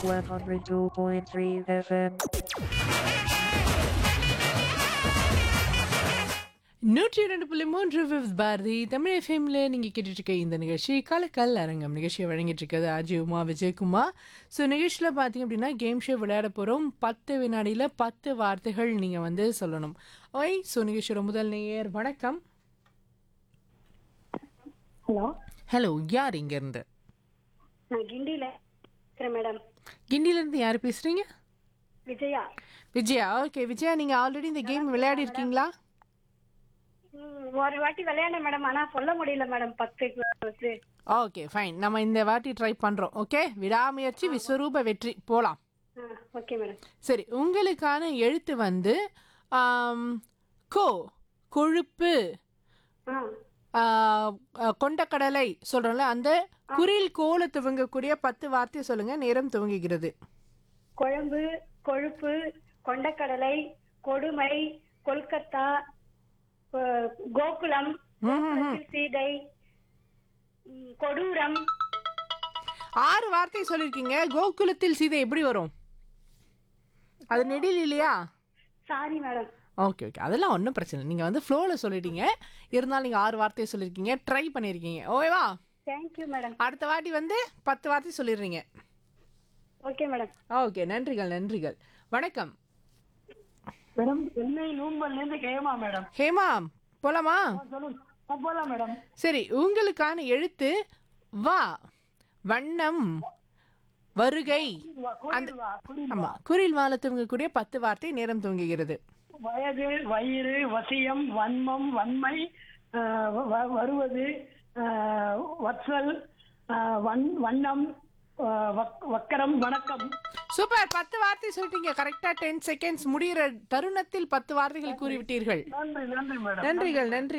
102.3 FM. நூற்றி இரண்டு புள்ளி மூன்று வித் பாரதி தமிழ் எஃப்எம்ல நீங்க கேட்டுட்டு இருக்க இந்த நிகழ்ச்சி கலக்கல் அரங்கம் நிகழ்ச்சியை வழங்கிட்டு இருக்கிறது அஜய் உமா விஜயகுமார் ஸோ நிகழ்ச்சியில் பார்த்தீங்க அப்படின்னா கேம் ஷோ விளையாட போகிறோம் பத்து வினாடியில் பத்து வார்த்தைகள் நீங்கள் வந்து சொல்லணும் ஓய் ஸோ நிகழ்ச்சியோட முதல் நேயர் வணக்கம் ஹலோ ஹலோ யார் இங்கேருந்து நான் கிண்டியில இருக்கிறேன் மேடம் கிண்டிலேருந்து யார் பேசுகிறீங்க விஜயா விஜயா ஓகே விஜயா நீங்கள் ஆல்ரெடி இந்த கேம் விளையாடி இருக்கீங்களா ம், ஒரு வாட்டி விளையாண்டேன் மேடம் ஆனா சொல்ல முடியல மேடம் பத்து வந்து ஓகே ஃபைன் நம்ம இந்த வாட்டி ட்ரை பண்ணுறோம் ஓகே விடாமுயற்சி விஸ்வரூப வெற்றி போகலாம் ஓகே மேடம் சரி உங்களுக்கான எழுத்து வந்து ஆம், கோ கொழுப்பு ஆ ஆ, ஆ, கொண்டக்கடலை சொல்றோம்ல அந்த குறில் கோல துவங்கக்கூடிய பத்து வார்த்தை சொல்லுங்க நேரம் துவங்குகிறது குழம்பு கொழுப்பு கொண்டக்கடலை கொடுமை கொல்கத்தா அஹ், கோகுலம் கோகுலத்தில் சீதை ம், கொடூரம் ஆறு வார்த்தை சொல்லிருக்கீங்க கோகுலத்தில் சீதை எப்படி வரும் அது நெடில் இல்லையா சாரி மேடம் ஓகே ஓகே அதெல்லாம் ஒன்றும் பிரச்சனை இல்லை நீங்கள் வந்து ஃப்ளோவில் சொல்லிட்டீங்க இருந்தாலும் நீங்கள் ஆறு வார்த்தையை சொல்லியிருக்கீங்க ட்ரை பண்ணியிருக்கீங்க ஓகேவா தேங்க்யூ மேடம் அடுத்த வாட்டி வந்து பத்து வார்த்தை சொல்லிடுறீங்க ஓகே மேடம் ஓகே நன்றிகள் நன்றிகள் வணக்கம் மேடம் சென்னை நூம்பல்ல இருந்து கேமா மேடம் ஹேமா போலாமா சொல்லுங்க போலாம் மேடம் சரி உங்களுக்கான எழுத்து வா வண்ணம் வருகை அந்த ஆமா குரில் வாழ தூங்கக்கூடிய பத்து வார்த்தை நேரம் தூங்குகிறது வயது வயிறு வசியம் வன்மம் வன்மை ஆஹ் வ- வ- வருவது ஆஹ் வத்சல் ஆஹ் வன்- வண்ணம் ஆஹ் வக்- வக்கரம் வணக்கம் சூப்பர் பத்து வார்த்தை சொல்லிட்டீங்க கரெக்டா டென் செகண்ட்ஸ் முடிகிற தருணத்தில் பத்து வார்த்தைகள் கூறிவிட்டீர்கள் நன்றி நன்றி மேடம் நன்றிகள் நன்றி